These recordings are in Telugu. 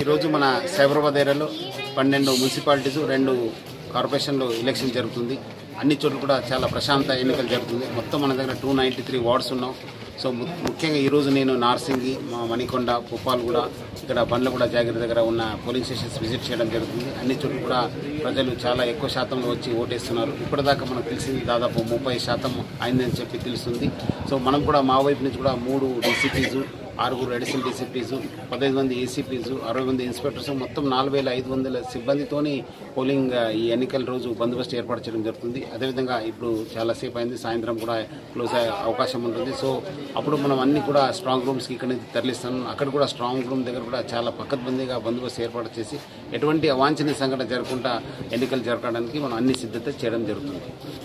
ఈరోజు మన సైబరాబాద్ ఏరియాలో పన్నెండు మున్సిపాలిటీస్ రెండు కార్పొరేషన్లో ఎలక్షన్ జరుగుతుంది అన్ని చోట్ల కూడా చాలా ప్రశాంత ఎన్నికలు జరుగుతుంది మొత్తం మన దగ్గర టూ నైంటీ త్రీ వార్డ్స్ ఉన్నాం సో ము- ముఖ్యంగా ఈరోజు నేను నార్సింగి మా మణికొండ పుప్పాలగూడ ఇక్కడ బండ్లగూడ జాగిరి దగ్గర ఉన్న పోలింగ్ స్టేషన్స్ విజిట్ చేయడం జరుగుతుంది అన్ని చోట్ల కూడా ప్రజలు చాలా ఎక్కువ శాతంలో వచ్చి ఓటేస్తున్నారు ఇప్పటిదాకా మనకు తెలిసింది దాదాపు ముప్పై శాతం అయిందని చెప్పి తెలుస్తుంది సో మనం కూడా మా వైపు నుంచి కూడా మూడు డీసీపీస్ ఆరుగురు అడిషనల్ డీసీపీస్ పదహైదు మంది ఏసీపీస్ అరవై మంది ఇన్స్పెక్టర్స్ మొత్తం నాలుగు వేల ఐదు వందల సిబ్బందితోని పోలింగ్ ఆ, ఈ ఎన్నికల రోజు బందోబస్తు ఏర్పాటు చేయడం జరుగుతుంది అదేవిధంగా ఇప్పుడు చాలాసేపు అయింది సాయంత్రం కూడా క్లోజ్ అయ్యే అవకాశం ఉంటుంది సో అప్పుడు మనం అన్ని కూడా స్ట్రాంగ్ రూమ్స్కి ఇక్కడ నుంచి తరలిస్తాం అక్కడ కూడా స్ట్రాంగ్ రూమ్ దగ్గర కూడా చాలా పక్కద్బందీగా బందోబస్తు ఏర్పాటు చేసి ఎటువంటి అవాంఛనీయ సంఘటన జరగకుండా ఎన్నికలు జరగడానికి మనం అన్ని సిద్ధత చేయడం జరుగుతుంది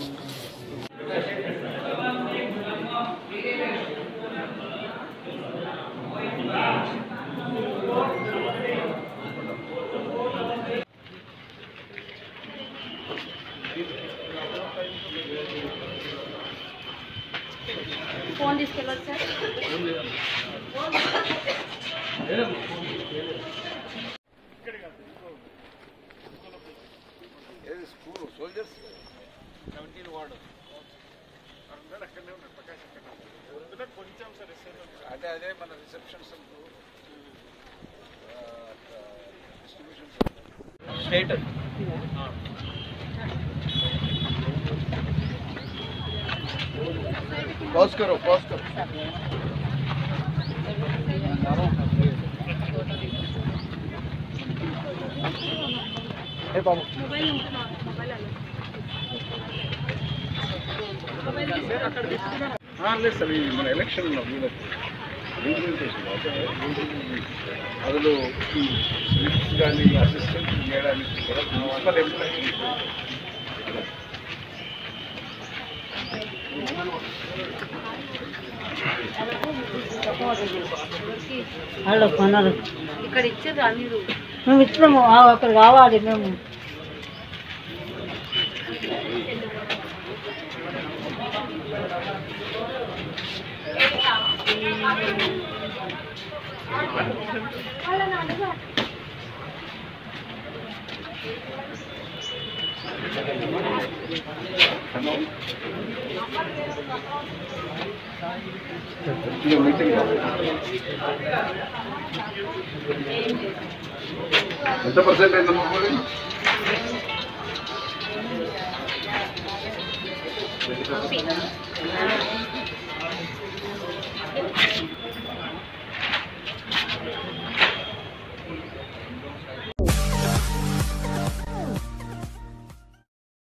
ఫోన్ తీసుకెళ్ళచ్చు సార్ ఏది స్కూల్ సోల్జర్స్ సెవెంటీన్ వార్డు అదే అదే మన రిసెప్షన్స్ డిస్ట్రిబ్యూషన్ స్టేట్ पॉज करो पॉज करो మొబైల్ ఉంటున్నా మొబైల్ అలా మొబైల్ తీసుకెళ్ళి లేదు సార్ ఇది మన ఎలక్షన్ వీళ్ళకి ఇంప్లిమెంటేషన్ అంటే అందులో ఈ స్లిప్స్ కానీ అసిస్టెంట్ చేయడానికి కూడా మున్సిపల్ ఎంప్లాయీ వాళ్ళు కొన్నారు ఇక్కడ ఇచ్చారు మీరు మేము ఇచ్చినాము ఆ, అక్కడ కావాలి మేము మీటింగ్ ఎంత పర్సెంట్ అయిందమ్మా మరి? పంపి